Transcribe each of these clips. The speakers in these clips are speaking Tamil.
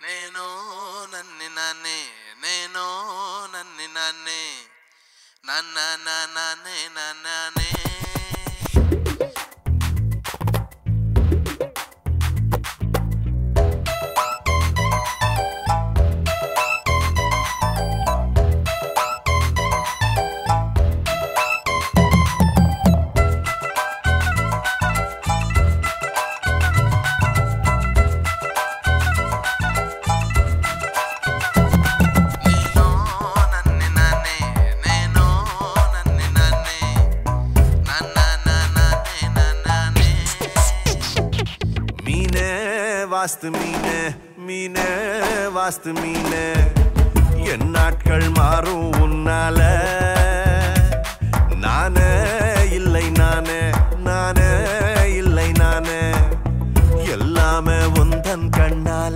నేను నన్ని నన్నే నేను నన్ని నన్నే నన్న నన్నే నన్నే నేను నన్ని నన్నే నేను నన్ని నన్నే నన్న నన్నే నన్నే மீனே வாஸ்து மீனே மீனே வாஸ்து மீனே என் நாட்கள் மாறும் உன்னால நானே இல்லை நானே நானே இல்லை நானே எல்லாமே உந்தன் கண்ணால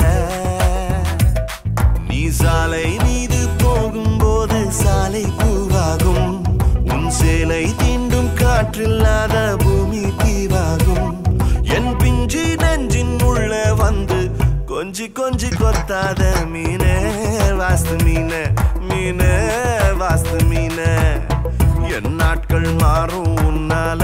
நீ சாலை மீது போகும்போது சாலை பூவாகும் உன் சேலை தீண்டும் காற்றில்லாத பூமி தீவாகும் என் பிஞ்சு நெஞ்சின் உள்ள வந்து கொஞ்சி கொஞ்சி கொத்தாத மீனே வாஸ்து மீனே மீனே வாஸ்து மீனே என் நாட்கள் மாறும் உன்னால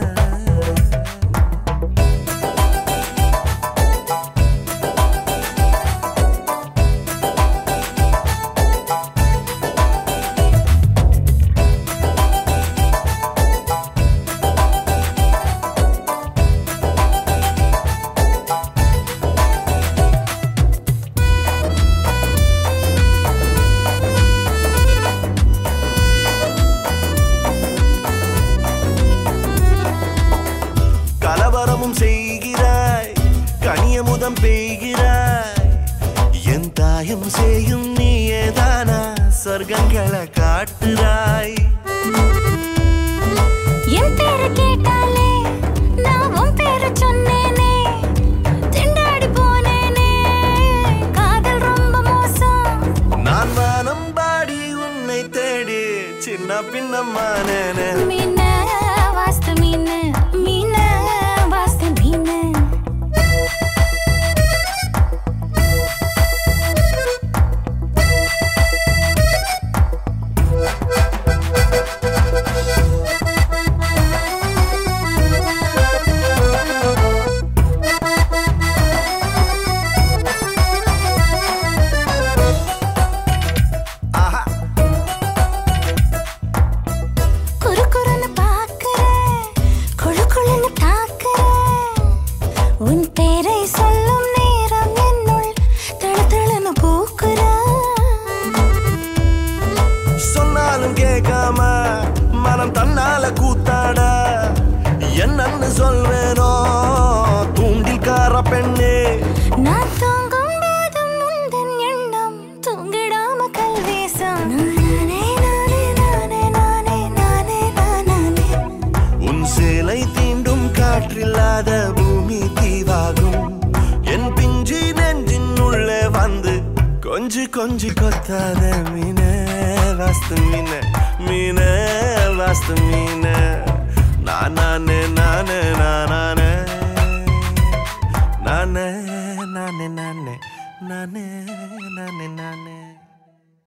கலவரமும் செய்கிறாய் கனியமுதம் பெய்கிறாய் என் தாயும் செய்யும் நீயேதானா சொர்க்கங்களை காட்டுறாய் என் பேரு கேட்டாலே நான் உன் பேரு சொன்னேனே திண்டாடி போனேனே காதல் ரொம்ப மோசம் நான் வானம் பாடி உன்னை தேடி சின்ன பின்னம்மானேனே மீன வாஸ்து மீன மீன வாஸ்து மீன குறு குறுன்னு பார்க்கிற குழு குழுன்னு தாக்குற உன் பேரை சொல்லும் நேரம் என்னுள் தள தளன்னு பூக்குற சொன்னாலும் கேட்காம மனம் தன்னால கூத்தாட என்னன்னு சொல்வேனோ தூண்டில்கார பெண்ணே நான் தூங்கும் போதும் உந்தன் எண்ணம் தூங்கிடாம கல்வேசம் நானே நானே நானே நானே நானே நானே உன் சேலை தீண்டும் காற்றில்லாத பூமி தீவாகும் என் பிஞ்சு நெஞ்சின் உள்ளே வந்து கொஞ்சி கொஞ்சி கொத்தாத மீன வாஸ்து மீன மீன வாஸ்து மீன நானே நானே நானே நானே நானே நானே நானே நானே நானே